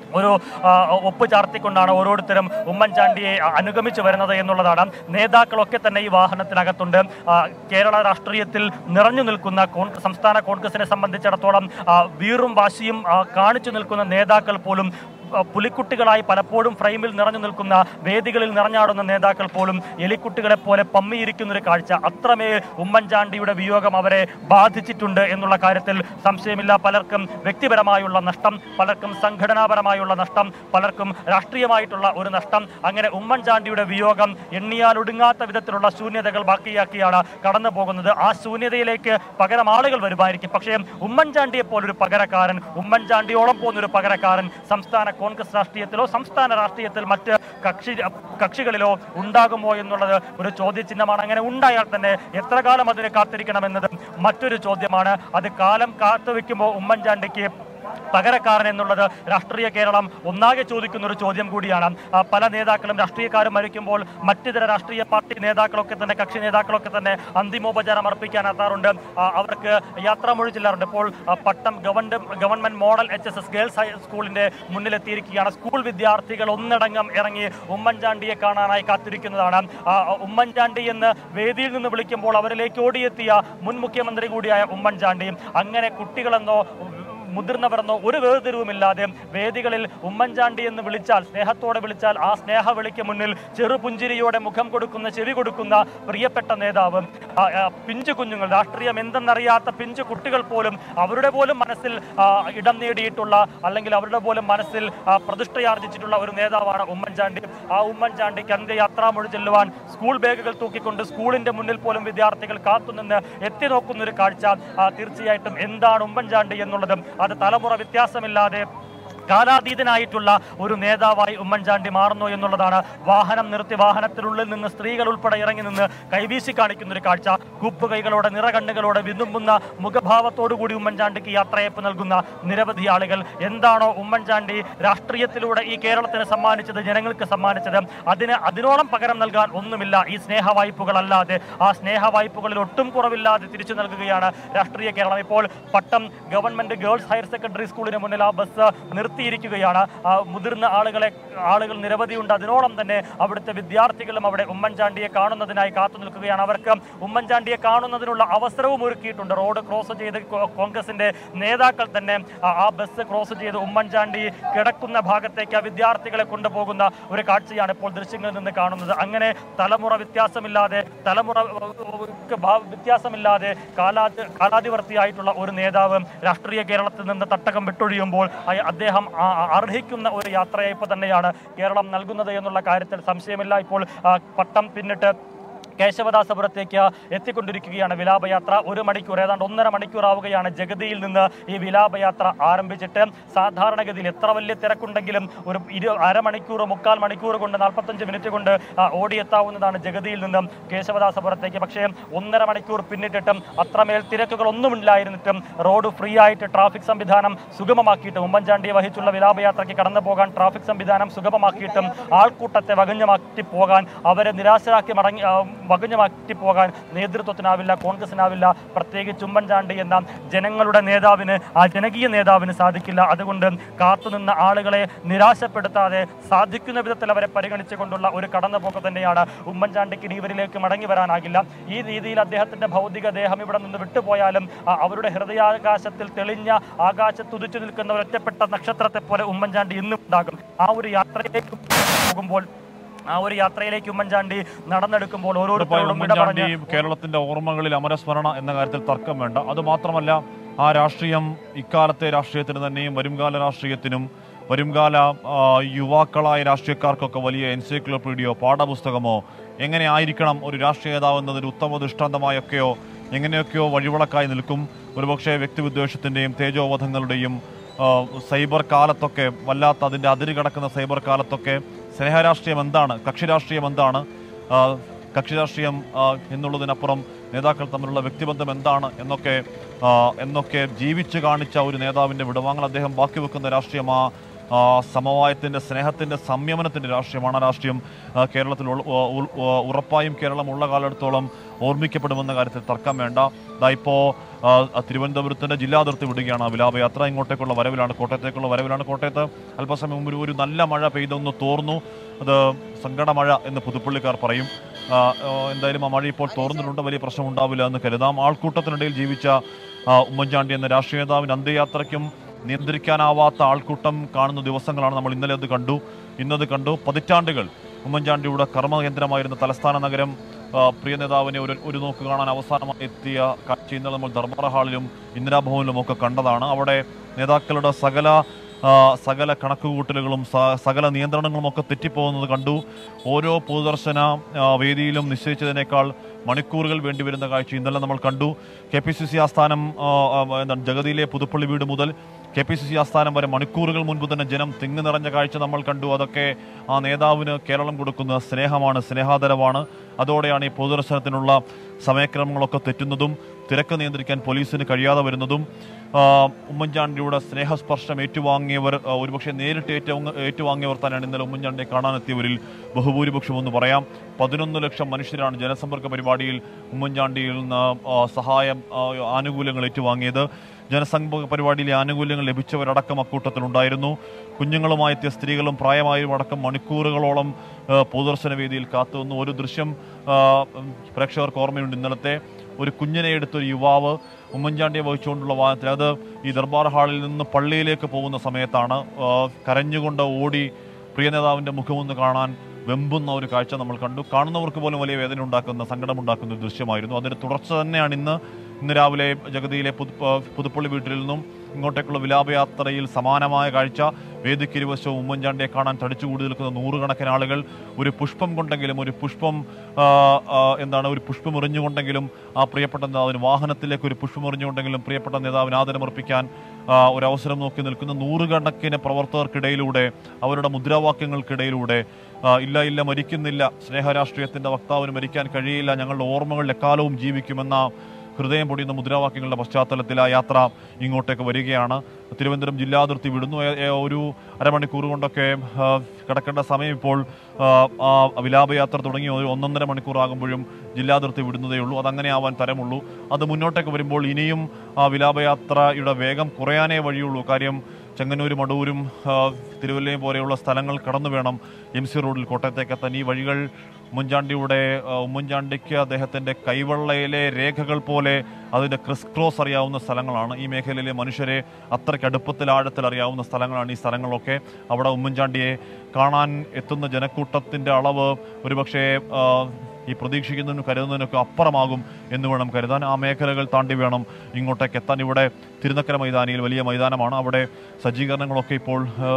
ഒരു ആ, ഒപ്പ് ചാർത്തിക്കൊണ്ടാണ് ഓരോരുത്തരും ഉമ്മൻചാണ്ടിയെ അനുഗമിച്ചു വരുന്നത് എന്നുള്ളതാണ് നേതാക്കളൊക്കെ തന്നെ ഈ വാഹനത്തിനകത്തുണ്ട് ആ, കേരള രാഷ്ട്രീയത്തിൽ നിറഞ്ഞു നിൽക്കുന്ന കോൺ സംസ്ഥാന കോൺഗ്രസിനെ സംബന്ധിച്ചിടത്തോളം ആ, വീറും വാശിയും ആ, കാണിച്ചു നിൽക്കുന്ന നേതാക്കൾ പോലും ആ, പുലിക്കുട്ടികളായി പലപ്പോഴും ഫ്രെയിമിൽ നിറഞ്ഞു നിൽക്കുന്ന വേദികളിൽ നിറഞ്ഞാടുന്ന നേതാക്കൾ പോലും എലിക്കുട്ടികളെ പോലെ പമ്മിയിരിക്കുന്ന ഒരു കാഴ്ച അത്രമേൽ ഉമ്മൻചാണ്ടിയുടെ വിയോഗം അവരെ ബാധിച്ചിട്ടുണ്ട് എന്നുള്ള കാര്യത്തിൽ സംശയമില്ല പലർക്കും വ്യക്തിപരമായുള്ള നഷ്ടം പലർക്കും സംഘടനാപരമായുള്ള നഷ്ടം പലർക്കും രാഷ്ട്രീയമായിട്ടുള്ള ഒരു നഷ്ടം അങ്ങനെ ഉമ്മൻചാണ്ടിയുടെ വിയോഗം എണ്ണിയാൽ ഒടുങ്ങാത്ത വിധത്തിലുള്ള ശൂന്യതകൾ ബാക്കിയാക്കിയാണ് കടന്നു പോകുന്നത് ആ ശൂന്യതയിലേക്ക് പകരം ആളുകൾ വരുമായിരിക്കും പക്ഷേ ഉമ്മൻചാണ്ടിയെ പോലൊരു പകരക്കാരൻ ഉമ്മൻചാണ്ടിയോളം പോകുന്നൊരു പകരക്കാരൻ സംസ്ഥാന കോൺഗ്രസ് രാഷ്ട്രീയത്തിലോ സംസ്ഥാന രാഷ്ട്രീയത്തിൽ മറ്റ് കക്ഷി കക്ഷികളിലോ ഉണ്ടാകുമോ എന്നുള്ളത് ഒരു ചോദ്യചിഹ്നമാണ് അങ്ങനെ ഉണ്ടായാൽ തന്നെ എത്ര കാലം അതിന് കാത്തിരിക്കണമെന്നത് മറ്റൊരു ചോദ്യമാണ് അത് കാലം കാത്തുവെക്കുമ്പോൾ ഉമ്മൻചാണ്ടിക്ക് പകരക്കാരൻ എന്നുള്ളത് രാഷ്ട്രീയ കേരളം ഒന്നാകെ ചോദിക്കുന്ന ഒരു ചോദ്യം കൂടിയാണ് ആ, പല നേതാക്കളും രാഷ്ട്രീയക്കാരും മരിക്കുമ്പോൾ മറ്റിതര രാഷ്ട്രീയ പാർട്ടി നേതാക്കളൊക്കെ തന്നെ കക്ഷി നേതാക്കളൊക്കെ തന്നെ അന്തിമോപചാരം അർപ്പിക്കാൻ എത്താറുണ്ട് ആ, അവർക്ക് യാത്രാമൊഴി ചെല്ലാറുണ്ട് ഇപ്പോൾ ആ, Pattom government government model H S S girls high സ്കൂളിന്റെ മുന്നിലെത്തിയിരിക്കുകയാണ് സ്കൂൾ വിദ്യാർത്ഥികൾ ഒന്നടങ്കം ഇറങ്ങി ഉമ്മൻചാണ്ടിയെ കാണാനായി കാത്തിരിക്കുന്നതാണ് ആ, ഉമ്മൻചാണ്ടി എന്ന് വേദിയിൽ നിന്ന് വിളിക്കുമ്പോൾ അവരിലേക്ക് ഓടിയെത്തിയ മുൻ മുഖ്യമന്ത്രി കൂടിയായ ഉമ്മൻചാണ്ടി അങ്ങനെ കുട്ടികളെന്നോ മുതിർന്നവരെന്നോ ഒരു വേർതിരിവുമില്ലാതെ വേദികളിൽ ഉമ്മൻചാണ്ടി എന്ന് വിളിച്ചാൽ സ്നേഹത്തോടെ വിളിച്ചാൽ ആ സ്നേഹ വിളിക്ക് മുന്നിൽ ചെറുപുഞ്ചിരിയോടെ മുഖം കൊടുക്കുന്ന ചെവി കൊടുക്കുന്ന പ്രിയപ്പെട്ട നേതാവ് ആ, ആ, പിഞ്ചു കുഞ്ഞുങ്ങൾ രാഷ്ട്രീയം എന്തെന്നറിയാത്ത പിഞ്ചു കുട്ടികൾ പോലും അവരുടെ പോലും മനസ്സിൽ ആ, ഇടം നേടിയിട്ടുള്ള അല്ലെങ്കിൽ അവരുടെ പോലും മനസ്സിൽ ആ, പ്രതിഷ്ഠയാർജിച്ചിട്ടുള്ള ഒരു നേതാവാണ് ഉമ്മൻചാണ്ടി ആ ഉമ്മൻചാണ്ടിക്ക് അന്ത്യയാത്രാമൊഴി ചെല്ലുവാൻ സ്കൂൾ ബാഗുകൾ തൂക്കിക്കൊണ്ട് സ്കൂളിന്റെ മുന്നിൽ പോലും വിദ്യാർത്ഥികൾ കാത്തുനിന്ന് എത്തി നോക്കുന്ന ഒരു കാഴ്ച ആ, തീർച്ചയായിട്ടും എന്താണ് ഉമ്മൻചാണ്ടി എന്നുള്ളതും അത് തലമുറ വ്യത്യാസമില്ലാതെ കാലാതീതനായിട്ടുള്ള ഒരു നേതാവായി ഉമ്മൻചാണ്ടി മാറുന്നു എന്നുള്ളതാണ് വാഹനം നിർത്തി വാഹനത്തിനുള്ളിൽ നിന്ന് സ്ത്രീകൾ ഉൾപ്പെടെ ഇറങ്ങി നിന്ന് കൈവീശി കാണിക്കുന്ന ഒരു കാഴ്ച കൂപ്പുകൈകളോടെ നിറകണ്ണുകളോടെ വിതുമ്പുന്ന മുഖഭാവത്തോടുകൂടി ഉമ്മൻചാണ്ടിക്ക് യാത്രയപ്പ് നൽകുന്ന നിരവധി ആളുകൾ എന്താണോ ഉമ്മൻചാണ്ടി രാഷ്ട്രീയത്തിലൂടെ ഈ കേരളത്തിന് സമ്മാനിച്ചത് ജനങ്ങൾക്ക് സമ്മാനിച്ചത് അതിന് അതിനോളം പകരം നൽകാൻ ഒന്നുമില്ല ഈ സ്നേഹ വായ്പകളല്ലാതെ ആ സ്നേഹ വായ്പകളിൽ ഒട്ടും കുറവില്ലാതെ തിരിച്ചു നൽകുകയാണ് രാഷ്ട്രീയ കേരളം ഇപ്പോൾ Pattom government girls higher secondary സ്കൂളിന് മുന്നിൽ ആ ബസ് നിർത്തിയിരിക്കുകയാണ് ആ മുതിർന്ന ആളുകളെ ആളുകൾ നിരവധിയുണ്ട് അതിനോളം തന്നെ അവിടുത്തെ വിദ്യാർത്ഥികളും അവിടെ ഉമ്മൻചാണ്ടിയെ കാണുന്നതിനായി കാത്തു നിൽക്കുകയാണ് അവർക്ക് ഉമ്മൻചാണ്ടിയെ കാണുന്നതിനുള്ള അവസരവും ഒരുക്കിയിട്ടുണ്ട് റോഡ് ക്രോസ് ചെയ്ത് കോ- കോൺഗ്രസിന്റെ നേതാക്കൾ തന്നെ ആ- ആ ബസ് ക്രോസ് ചെയ്ത് ഉമ്മൻചാണ്ടി കിടക്കുന്ന ഭാഗത്തേക്ക് ആ വിദ്യാർത്ഥികളെ കൊണ്ടുപോകുന്ന ഒരു കാഴ്ചയാണ് ഇപ്പോൾ ദൃശ്യങ്ങളിൽ നിന്ന് കാണുന്നത് അങ്ങനെ തലമുറ വ്യത്യാസമില്ലാതെ തലമുറ ഏഹ്, ക്ക് ഭാ- വ്യത്യാസമില്ലാതെ കാലാ കാലാധിവർത്തിയായിട്ടുള്ള ഒരു നേതാവ് രാഷ്ട്രീയ കേരളത്തിൽ നിന്ന് തട്ടകം വിട്ടൊഴിയുമ്പോൾ അയ- അദ്ദേഹം ആ- ആ- അർഹിക്കുന്ന ഒരു യാത്രയയപ്പ് തന്നെയാണ് കേരളം നൽകുന്നത് എന്നുള്ള കാര്യത്തിൽ സംശയമില്ല ഇപ്പോൾ ആ, പട്ടം പിന്നിട്ട് കേശവദാസപുരത്തേക്ക് എത്തിക്കൊണ്ടിരിക്കുകയാണ് വിലാപയാത്ര ഒരു മണിക്കൂർ ഏതാണ്ട് ഒന്നര മണിക്കൂർ ആവുകയാണ് ജഗതിയിൽ നിന്ന് ഈ വിലാപയാത്ര ആരംഭിച്ചിട്ട് സാധാരണഗതിയിൽ എത്ര വലിയ തിരക്കുണ്ടെങ്കിലും ഒരു ഇരു അരമണിക്കൂർ മുക്കാൽ മണിക്കൂർ കൊണ്ട് നാൽപ്പത്തഞ്ച് മിനിറ്റ് കൊണ്ട് ആ, ഓടിയെത്താവുന്നതാണ് ജഗതിയിൽ നിന്നും കേശവദാസപുരത്തേക്ക് പക്ഷേ ഒന്നര മണിക്കൂർ പിന്നിട്ടിട്ടും അത്രമേൽ തിരക്കുകൾ ഒന്നുമില്ലായിരുന്നിട്ടും റോഡ് ഫ്രീ ആയിട്ട് ട്രാഫിക് സംവിധാനം സുഗമമാക്കിയിട്ടും ഉമ്മൻചാണ്ടിയെ വഹിച്ചുള്ള വിലാപയാത്രയ്ക്ക് കടന്നു പോകാൻ ട്രാഫിക് സംവിധാനം സുഗമമാക്കിയിട്ടും ആൾക്കൂട്ടത്തെ വകഞ്ഞു മാറ്റി പോകാൻ അവരെ നിരാശരാക്കി മടങ്ങി ആ, വകഞ്ഞു മാറ്റി പോകാൻ നേതൃത്വത്തിനാവില്ല കോൺഗ്രസിനാവില്ല പ്രത്യേകിച്ച് ഉമ്മൻചാണ്ടി എന്ന ജനങ്ങളുടെ നേതാവിന് ആ ജനകീയ നേതാവിന് സാധിക്കില്ല അതുകൊണ്ട് കാത്തുനിന്ന ആളുകളെ നിരാശപ്പെടുത്താതെ സാധിക്കുന്ന വിധത്തിൽ അവരെ പരിഗണിച്ചുകൊണ്ടുള്ള ഒരു കടന്നുപോക്ക് തന്നെയാണ് ഉമ്മൻചാണ്ടിക്ക് ഇനി ഇവരിലേക്ക് മടങ്ങി വരാനാകില്ല ഈ രീതിയിൽ അദ്ദേഹത്തിന്റെ ഭൗതിക ദേഹം ഇവിടെ നിന്ന് വിട്ടുപോയാലും ആ, അവരുടെ ഹൃദയാകാശത്തിൽ തെളിഞ്ഞ ആകാശത്തുതിച്ചു നിൽക്കുന്ന ഒരു ഒറ്റപ്പെട്ട നക്ഷത്രത്തെ പോലെ ഉമ്മൻചാണ്ടി ഇന്നും ഉണ്ടാകും ആ ഒരു യാത്രയിലേക്ക് പോകുമ്പോൾ ആ ഒരു യാത്രയിലേക്ക് ഉമ്മൻചാണ്ടി നടന്നെടുക്കുമ്പോൾ ഉറപ്പായും ഓരോരുത്തരോടും വിട ഉമ്മൻചാണ്ടി പറഞ്ഞ് കേരളത്തിന്റെ ഓർമ്മകളിൽ അമരസ്മരണ എന്ന കാര്യത്തിൽ തർക്കം വേണ്ട അത് മാത്രമല്ല ആ രാഷ്ട്രീയം ഇക്കാലത്തെ രാഷ്ട്രീയത്തിന് തന്നെയും വരുംകാല രാഷ്ട്രീയത്തിനും വരുംകാല ആ, യുവാക്കളായ രാഷ്ട്രീയക്കാർക്കൊക്കെ വലിയ എൻസൈക്ലോപീഡിയോ പാഠപുസ്തകമോ എങ്ങനെ ആയിരിക്കണം ഒരു രാഷ്ട്രീയ നേതാവ് എന്നതിന് ഉത്തമ ദൃഷ്ടാന്തമായൊക്കെയോ എങ്ങനെയൊക്കെയോ വഴിവിളക്കായി നിൽക്കും ഒരുപക്ഷെ വ്യക്തിവിദ്വേഷത്തിന്റെയും തേജോവധങ്ങളുടെയും ആ, സൈബർ കാലത്തൊക്കെ വല്ലാത്ത അതിന്റെ അതിര് കടക്കുന്ന സൈബർ കാലത്തൊക്കെ സ്നേഹരാഷ്ട്രീയം എന്താണ് കക്ഷി രാഷ്ട്രീയം എന്താണ് ആ, കക്ഷി രാഷ്ട്രീയം ആ, എന്നുള്ളതിനപ്പുറം നേതാക്കൾ തമ്മിലുള്ള വ്യക്തിബന്ധം എന്താണ് എന്നൊക്കെ ആ, എന്നൊക്കെ ജീവിച്ചു കാണിച്ച ഒരു നേതാവിന്റെ വിടവാങ്ങൽ അദ്ദേഹം ബാക്കി വെക്കുന്ന രാഷ്ട്രീയം ആ ആ, സമവായത്തിൻ്റെ സ്നേഹത്തിൻ്റെ സംയമനത്തിൻ്റെ രാഷ്ട്രീയമാണ് ആ രാഷ്ട്രീയം ആ, കേരളത്തിൽ ഉൾ- ഉ- ഉൾ- ഉ- ഉറപ്പായും കേരളം ഉള്ള കാലത്തോളം ഓർമ്മിക്കപ്പെടുമെന്ന കാര്യത്തിൽ തർക്കം വേണ്ട ഇതാ ഇപ്പോൾ തിരുവനന്തപുരത്തിൻ്റെ ജില്ലാതിർത്തി വിടുകയാണ് ആ വിലാപയാത്ര ഇങ്ങോട്ടേക്കുള്ള വരവിലാണ് കോട്ടയത്തേക്കുള്ള വരവിലാണ് കോട്ടയത്ത് അല്പസമയം മുമ്പ് ഒരു- ഒരു നല്ല മഴ പെയ്തൊന്ന് തോർന്നു അത് സങ്കടമഴ എന്ന് പുതുപ്പള്ളിക്കാർ പറയും ആ, ആ, എന്തായാലും ആ മഴ ഇപ്പോൾ തോർന്നിട്ടുണ്ട് വലിയ പ്രശ്നമുണ്ടാവില്ല എന്ന് കരുതാം ആൾക്കൂട്ടത്തിനിടയിൽ ജീവിച്ച ആ, ഉമ്മൻചാണ്ടി എന്ന രാഷ്ട്രീയ നേതാവിന് അന്ത്യയാത്രയ്ക്കും നിയന്ത്രിക്കാനാവാത്ത ആൾക്കൂട്ടം കാണുന്ന ദിവസങ്ങളാണ് നമ്മൾ ഇന്നലെ അത് കണ്ടു ഇന്നത് കണ്ടു പതിറ്റാണ്ടുകൾ ഉമ്മൻചാണ്ടിയുടെ കർമ്മകേന്ദ്രമായിരുന്ന തലസ്ഥാന നഗരം ആ, പ്രിയ നേതാവിനെ ഒരു ഒരു നോക്ക് കാണാൻ അവസാനമായി എത്തിയ കാഴ്ച ഇന്നലെ നമ്മൾ ദർബാർ ഹാളിലും ഇന്ദിരാഭവനിലും ഒക്കെ കണ്ടതാണ് അവിടെ നേതാക്കളുടെ സകല ആ, സകല കണക്കുകൂട്ടലുകളും സ- സകല നിയന്ത്രണങ്ങളും ഒക്കെ തെറ്റിപ്പോകുന്നത് കണ്ടു ഓരോ പൊതുദർശന ആ, വേദിയിലും നിശ്ചയിച്ചതിനേക്കാൾ മണിക്കൂറുകൾ വേണ്ടിവരുന്ന കാഴ്ച ഇന്നലെ നമ്മൾ കണ്ടു കെ പി സി സി ആസ്ഥാനം ആ, ആ, എന്താണ് ജഗതിയിലെ പുതുപ്പള്ളി വീട് മുതൽ കെ പി സി സി ആസ്ഥാനം വരെ മണിക്കൂറുകൾ മുൻപ് തന്നെ ജനം തിങ്ങി നിറഞ്ഞ കാഴ്ച നമ്മൾ കണ്ടു അതൊക്കെ ആ നേതാവിന് കേരളം കൊടുക്കുന്ന സ്നേഹമാണ് സ്നേഹാദരവാണ് അതോടെയാണ് ഈ പൊതുദർശനത്തിനുള്ള സമയക്രമങ്ങളൊക്കെ തെറ്റുന്നതും തിരക്ക് നിയന്ത്രിക്കാൻ പോലീസിന് കഴിയാതെ വരുന്നതും ആ, ഉമ്മൻചാണ്ടിയുടെ സ്നേഹസ്പർശം ഏറ്റുവാങ്ങിയവർ ആ, ഒരുപക്ഷെ നേരിട്ട് ഏറ്റവും ഏറ്റുവാങ്ങിയവർ തന്നെയാണ് ഇന്നലെ ഉമ്മൻചാണ്ടിയെ കാണാനെത്തിയവരിൽ ബഹുഭൂരിപക്ഷം എന്ന് പറയാം പതിനൊന്ന് ലക്ഷം മനുഷ്യരാണ് ജനസമ്പർക്ക പരിപാടിയിൽ ഉമ്മൻചാണ്ടിയിൽ നിന്ന് ആ, സഹായം ആ, ആനുകൂല്യങ്ങൾ ഏറ്റുവാങ്ങിയത് ജനസമ്പർക്ക പരിപാടിയിലെ ആനുകൂല്യങ്ങൾ ലഭിച്ചവരടക്കം അക്കൂട്ടത്തിലുണ്ടായിരുന്നു കുഞ്ഞുങ്ങളുമായി എത്തിയ സ്ത്രീകളും പ്രായമായവരും അടക്കം മണിക്കൂറുകളോളം ആ, പൊതുദർശന വേദിയിൽ കാത്തുനിന്നു ഒരു ദൃശ്യം ആ, ഉം, പ്രേക്ഷകർക്ക് ഓർമ്മയുണ്ട് ഇന്നലത്തെ ഒരു കുഞ്ഞിനെ എടുത്തൊരു യുവാവ് ഉമ്മൻചാണ്ടിയെ വഹിച്ചുകൊണ്ടുള്ള വാഹനത്തിൽ അത് ഈ ദർബാർ ഹാളിൽ നിന്ന് പള്ളിയിലേക്ക് പോകുന്ന സമയത്താണ് ആ, കരഞ്ഞുകൊണ്ട് ഓടി പ്രിയ നേതാവിൻ്റെ മുഖമൊന്ന് കാണാൻ വെമ്പുന്ന ഒരു കാഴ്ച നമ്മൾ കണ്ടു കാണുന്നവർക്ക് പോലും വലിയ വേദന ഉണ്ടാക്കുന്ന സങ്കടമുണ്ടാക്കുന്ന ഒരു ദൃശ്യമായിരുന്നു അതിന് തുടർച്ച തന്നെയാണ് ഇന്ന് ഇന്ന് രാവിലെ ജഗതിയിലെ പുതു ആ, പുതുപ്പള്ളി വീട്ടിൽ നിന്നും ഇങ്ങോട്ടേക്കുള്ള വിലാപയാത്രയിൽ സമാനമായ കാഴ്ച വേദിക്കിരുവശവും ഉമ്മൻചാണ്ടിയെ കാണാൻ തടിച്ചുകൂടി നിൽക്കുന്ന നൂറുകണക്കിന് ആളുകൾ ഒരു പുഷ്പം കൊണ്ടെങ്കിലും ഒരു പുഷ്പം ആ, ആ, എന്താണ് ഒരു പുഷ്പം എറിഞ്ഞുകൊണ്ടെങ്കിലും ആ പ്രിയപ്പെട്ട നേതാവിന് വാഹനത്തിലേക്ക് ഒരു പുഷ്പം എറിഞ്ഞുകൊണ്ടെങ്കിലും പ്രിയപ്പെട്ട നേതാവിന് ആദരമർപ്പിക്കാൻ ആ, ഒരു അവസരം നോക്കി നിൽക്കുന്ന നൂറുകണക്കിന് പ്രവർത്തകർക്കിടയിലൂടെ അവരുടെ മുദ്രാവാക്യങ്ങൾക്കിടയിലൂടെ ആ, ഇല്ല ഇല്ല മരിക്കുന്നില്ല സ്നേഹരാഷ്ട്രീയത്തിന്റെ വക്താവിന് മരിക്കാൻ കഴിയില്ല ഞങ്ങളുടെ ഓർമ്മകൾ എക്കാലവും ജീവിക്കുമെന്ന ഹൃദയം പൊടിയുന്ന മുദ്രാവാക്യങ്ങളുടെ പശ്ചാത്തലത്തിൽ ആ യാത്ര ഇങ്ങോട്ടേക്ക് വരികയാണ് തിരുവനന്തപുരം ജില്ലാതിർത്തി വിടുന്നു ഏ- ഏ- ഒരു അരമണിക്കൂർ കൊണ്ടൊക്കെ ആ, കിടക്കേണ്ട സമയം ഇപ്പോൾ ആ, ആ വിലാപയാത്ര തുടങ്ങി ഒരു ഒന്നൊന്നര മണിക്കൂർ ആകുമ്പോഴും ജില്ലാതിർത്തി വിടുന്നതേ ഉള്ളൂ അതങ്ങനെ ആവാൻ തരമുള്ളൂ അത് മുന്നോട്ടേക്ക് വരുമ്പോൾ ഇനിയും ആ വിലാപയാത്രയുടെ വേഗം കുറയാനേ വഴിയുള്ളൂ കാര്യം ചെങ്ങന്നൂരും അടൂരും ആ, തിരുവല്ലയും പോലെയുള്ള സ്ഥലങ്ങൾ കടന്നു വേണം എം സി റോഡിൽ കോട്ടയത്തേക്ക് എത്താൻ ഈ വഴികൾ ഉമ്മൻചാണ്ടിയുടെ ആ, ഉമ്മൻചാണ്ടിക്ക് അദ്ദേഹത്തിൻ്റെ കൈവെള്ളയിലെ രേഖകൾ പോലെ അതിൻ്റെ ക്രിസ് ക്രോസ് അറിയാവുന്ന സ്ഥലങ്ങളാണ് ഈ മേഖലയിലെ മനുഷ്യരെ അത്രയ്ക്ക് അടുപ്പത്തിൽ ആഴത്തിൽ അറിയാവുന്ന സ്ഥലങ്ങളാണ് ഈ സ്ഥലങ്ങളൊക്കെ അവിടെ ഉമ്മൻചാണ്ടിയെ കാണാൻ എത്തുന്ന ജനക്കൂട്ടത്തിൻ്റെ അളവ് ഒരുപക്ഷേ ആ, ഈ പ്രതീക്ഷിക്കുന്നതിനും കരുതുന്നതിനൊക്കെ അപ്പുറമാകും എന്ന് വേണം കരുതാൻ ആ മേഖലകൾ താണ്ടി വേണം ഇങ്ങോട്ടേക്ക് എത്താൻ ഇവിടെ തിരുനക്കര മൈതാനിയിൽ വലിയ മൈതാനമാണ് അവിടെ സജ്ജീകരണങ്ങളൊക്കെ ഇപ്പോൾ ആ,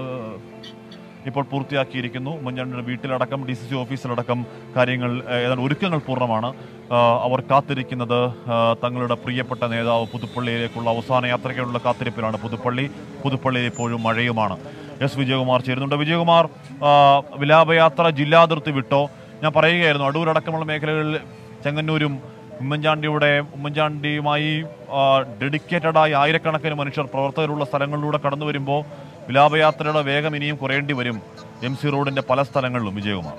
ഇപ്പോൾ പൂർത്തിയാക്കിയിരിക്കുന്നു ഉമ്മൻചാണ്ടിയുടെ വീട്ടിലടക്കം ഡി സി സി ഓഫീസിലടക്കം കാര്യങ്ങൾ ആ, ഏതാണ്ട് ഒരുക്കങ്ങൾ പൂർണ്ണമാണ് ആ, അവർ കാത്തിരിക്കുന്നത് ആ, തങ്ങളുടെ പ്രിയപ്പെട്ട നേതാവ് പുതുപ്പള്ളിയിലേക്കുള്ള അവസാന യാത്രയ്ക്കുള്ള കാത്തിരിപ്പിലാണ് പുതുപ്പള്ളി പുതുപ്പള്ളിയിൽ ഇപ്പോഴും മഴയുമാണ് എസ് വിജയകുമാർ ചേരുന്നുണ്ട് വിജയകുമാർ ആ, വിലാപയാത്ര ജില്ലാതിർത്തി വിട്ടോ ഞാൻ പറയുകയായിരുന്നു അടൂരടക്കമുള്ള മേഖലകളിൽ ചെങ്ങന്നൂരും ഉമ്മൻചാണ്ടിയുടെ ഉമ്മൻചാണ്ടിയുമായി ഡെഡിക്കേറ്റഡ് ആയി ആയിരക്കണക്കിന് മനുഷ്യർ പ്രവർത്തകരുള്ള സ്ഥലങ്ങളിലൂടെ കടന്നു വരുമ്പോൾ വിലാപയാത്രയുടെ വേഗം ഇനിയും കുറയേണ്ടി വരും എം സി റോഡിന്റെ പല സ്ഥലങ്ങളിലും വിജയകുമാർ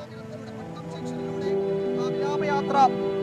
വിലാപയാത്ര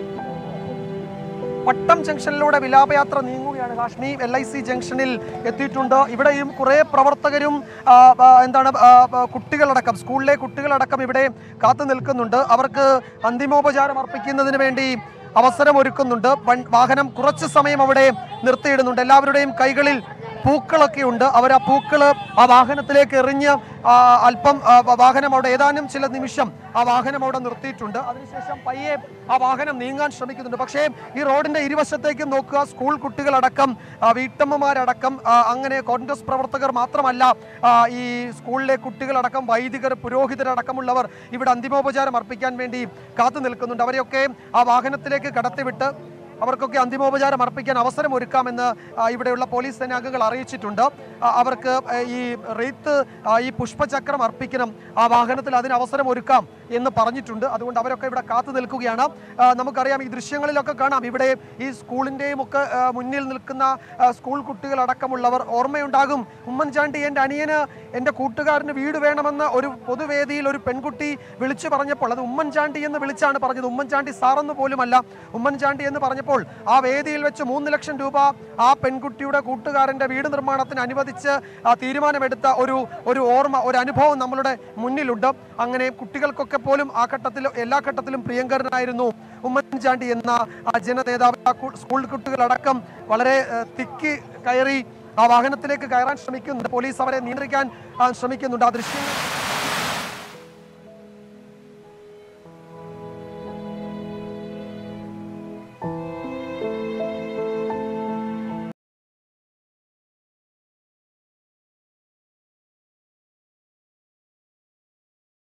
പട്ടം ജംഗ്ഷനിലൂടെ വിലാപയാത്ര നീങ്ങുകയാണ് കാശ്മി എൽ ഐ സി ജംഗ്ഷനിൽ എത്തിയിട്ടുണ്ട് ഇവിടെയും കുറേ പ്രവർത്തകരും ആ, ആ, എന്താണ് ആ, ആ, കുട്ടികളടക്കം സ്കൂളിലെ കുട്ടികളടക്കം ഇവിടെ കാത്തു നിൽക്കുന്നുണ്ട് അവർക്ക് അന്തിമോപചാരം അർപ്പിക്കുന്നതിന് വേണ്ടി അവസരം ഒരുക്കുന്നുണ്ട് വൺ- വാഹനം കുറച്ച് സമയം അവിടെ നിർത്തിയിടുന്നുണ്ട് എല്ലാവരുടെയും കൈകളിൽ പൂക്കളൊക്കെ ഉണ്ട് അവർ ആ പൂക്കള് ആ വാഹനത്തിലേക്ക് എറിഞ്ഞ് ആ, അല്പം ആ, വാഹനം അവിടെ ഏതാനും ചില നിമിഷം ആ വാഹനം അവിടെ നിർത്തിയിട്ടുണ്ട് അതിനുശേഷം പയ്യെ ആ വാഹനം നീങ്ങാൻ ശ്രമിക്കുന്നുണ്ട് പക്ഷേ ഈ റോഡിന്റെ ഇരുവശത്തേക്കും നോക്കുക സ്കൂൾ കുട്ടികളടക്കം ആ, വീട്ടമ്മമാരടക്കം ആ, അങ്ങനെ കോൺഗ്രസ് പ്രവർത്തകർ മാത്രമല്ല ആ, ഈ സ്കൂളിലെ കുട്ടികളടക്കം വൈദികർ പുരോഹിതരടക്കമുള്ളവർ ഇവിടെ അന്തിമോപചാരം അർപ്പിക്കാൻ വേണ്ടി കാത്തു നിൽക്കുന്നുണ്ട് അവരെയൊക്കെ ആ വാഹനത്തിലേക്ക് കടത്തിവിട്ട് അവർക്കൊക്കെ അന്തിമോപചാരം അർപ്പിക്കാൻ അവസരം ഒരുക്കാമെന്ന് ആ, ഇവിടെയുള്ള പോലീസ് സേനാംഗങ്ങൾ അറിയിച്ചിട്ടുണ്ട് ആ, അവർക്ക് ആ, ഈ റെയ്ത്ത് ആ, ഈ പുഷ്പചക്രം അർപ്പിക്കണം ആ വാഹനത്തിൽ അതിന് അവസരം ഒരുക്കാം എന്ന് പറഞ്ഞിട്ടുണ്ട് അതുകൊണ്ട് അവരൊക്കെ ഇവിടെ കാത്തു നിൽക്കുകയാണ് ആ, നമുക്കറിയാം ഈ ദൃശ്യങ്ങളിലൊക്കെ കാണാം ഇവിടെ ഈ സ്കൂളിൻ്റെയും ഒക്കെ ആ, മുന്നിൽ നിൽക്കുന്ന ആ, സ്കൂൾ കുട്ടികളടക്കമുള്ളവർ ഓർമ്മയുണ്ടാകും ഉമ്മൻചാണ്ടി എൻ്റെ അനിയന് എൻ്റെ കൂട്ടുകാരന് വീട് വേണമെന്ന് ഒരു പൊതുവേദിയിൽ ഒരു പെൺകുട്ടി വിളിച്ചു പറഞ്ഞപ്പോൾ അത് ഉമ്മൻചാണ്ടി എന്ന് വിളിച്ചാണ് പറഞ്ഞത് ഉമ്മൻചാണ്ടി സാറെന്ന് പോലുമല്ല ഉമ്മൻചാണ്ടി എന്ന് പറഞ്ഞപ്പോൾ ആ വേദിയിൽ വെച്ച് മൂന്ന് ലക്ഷം രൂപ ആ പെൺകുട്ടിയുടെ കൂട്ടുകാരൻ്റെ വീട് നിർമ്മാണത്തിന് അനുവദിച്ച് ആ തീരുമാനമെടുത്ത ഒരു ഒരു ഓർമ്മ ഒരു അനുഭവം നമ്മളുടെ മുന്നിലുണ്ട് അങ്ങനെ കുട്ടികൾക്കൊക്കെ പോലും ആ ഘട്ടത്തിൽ എല്ലാ ഘട്ടത്തിലും പ്രിയങ്കരനായിരുന്നു ഉമ്മൻചാണ്ടി എന്ന ആ ജനനേതാവ് ആ കു- സ്കൂൾ കുട്ടികളടക്കം വളരെ ഏഹ്, തിക്കി കയറി ആ വാഹനത്തിലേക്ക് കയറാൻ ശ്രമിക്കുന്നുണ്ട് പോലീസ് അവരെ നിയന്ത്രിക്കാൻ ആ, ശ്രമിക്കുന്നുണ്ട് ആ ദൃശ്യങ്ങൾ